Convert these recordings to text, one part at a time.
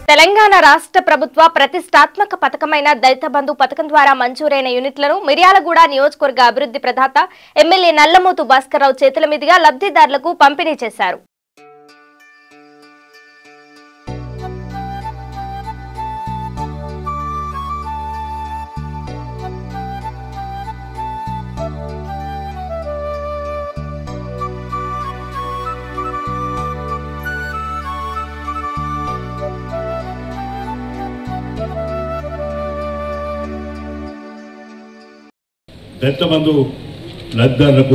తెలంగాణ రాష్ట్ర ప్రభుత్వ ప్రతిష్టాత్మక పథకమైన దళిత బంధు పథకం ద్వారా మంజూరైన యూనిట్లను మిర్యాలగూడ నియోజకవర్గ అభివృద్ధి ప్రదాత ఎమ్మెల్యే నల్లమోతు భాస్కర్రావు చేతుల మీదుగా లబ్ధిదారులకు పంపిణీ చేశారు దళిత బంధు లబ్ధిదారులకు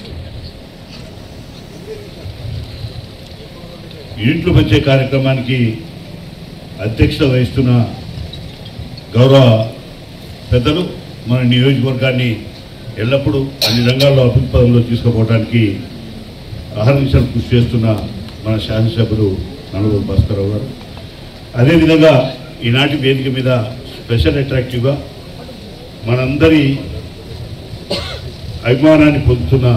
ఇంట్లు పంచే కార్యక్రమానికి అధ్యక్షత వహిస్తున్న గౌరవ పెద్దలు మన నియోజకవర్గాన్ని ఎల్లప్పుడూ అన్ని రంగాల్లో అభివృద్ధి పదంలో తీసుకుపోవడానికి అహర్నిశలు కృషి చేస్తున్న మన శాసనసభ్యులు నలుగురు భాస్కరరావు గారు అదేవిధంగా ఈనాటి వేదిక మీద స్పెషల్ అట్రాక్టివ్గా మనందరి అభిమానాన్ని పొందుతున్న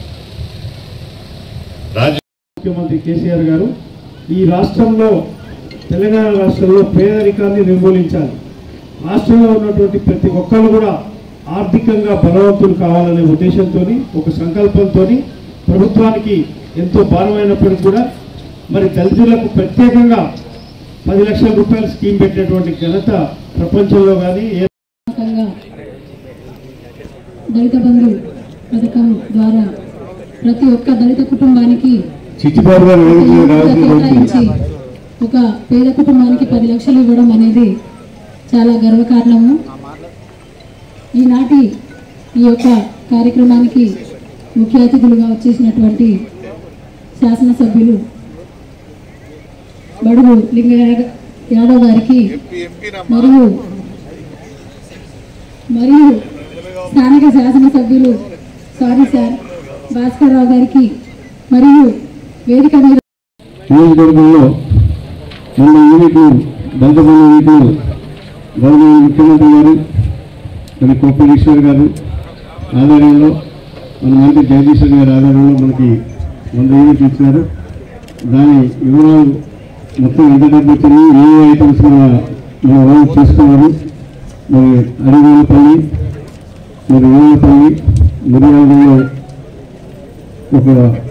రాజ ముఖ్యమంత్రి కేసీఆర్ గారు ఈ రాష్ట్రంలో తెలంగాణ రాష్ట్రంలో పేదరికాన్ని నిర్మూలించాలి రాష్ట్రంలో ఉన్నటువంటి ప్రతి ఒక్కరు కూడా ఆర్థికంగా బలవంతులు కావాలనే ఉద్దేశంతో ఒక సంకల్పంతో ప్రభుత్వానికి ఎంతో భారమైనప్పటికీ కూడా మరి దళితులకు ప్రత్యేకంగా పది లక్షల రూపాయల స్కీమ్ పెట్టినటువంటి ఘనత ప్రపంచంలో కానీ ఏ వ్యాపకంగా దళిత బంధు పథకం ద్వారా ప్రతి ఒక్క దళిత కుటుంబానికి చిట్టిబాబు కేటాయించి ఒక పేద కుటుంబానికి పది లక్షలు ఇవ్వడం అనేది చాలా గర్వకారణము ఈనాటి ఈ యొక్క కార్యక్రమానికి ముఖ్య అతిథులుగా వచ్చేసినటువంటి శాసనసభ్యులు బడుగు లింగ యాదవ్ గారికి మరియు మరియు స్థానిక శాసనసభ్యులు సారీ సార్ భాస్కర్ రావు గారికి మరియు వేదిక మీద నియోజకవర్గంలో మన యూనిట్లు దళిత యూనిట్లు గౌరవ ముఖ్యమంత్రి గారు మరి కోపేశ్వర్ గారు ఆధ్వర్యంలో మన మంత్రి జగదీశ్వర్ గారి ఆధ్వర్యంలో మనకి వంద యూనిట్లు ఇచ్చినారు దాని వివరాలు మొత్తం ఎంత డబ్బు వచ్చింది ఏ ఐటమ్స్ మన వాళ్ళు చేసుకున్నారు మరి అడివేలపల్లి మరి వేలపల్లి మిరియాలలో ఒక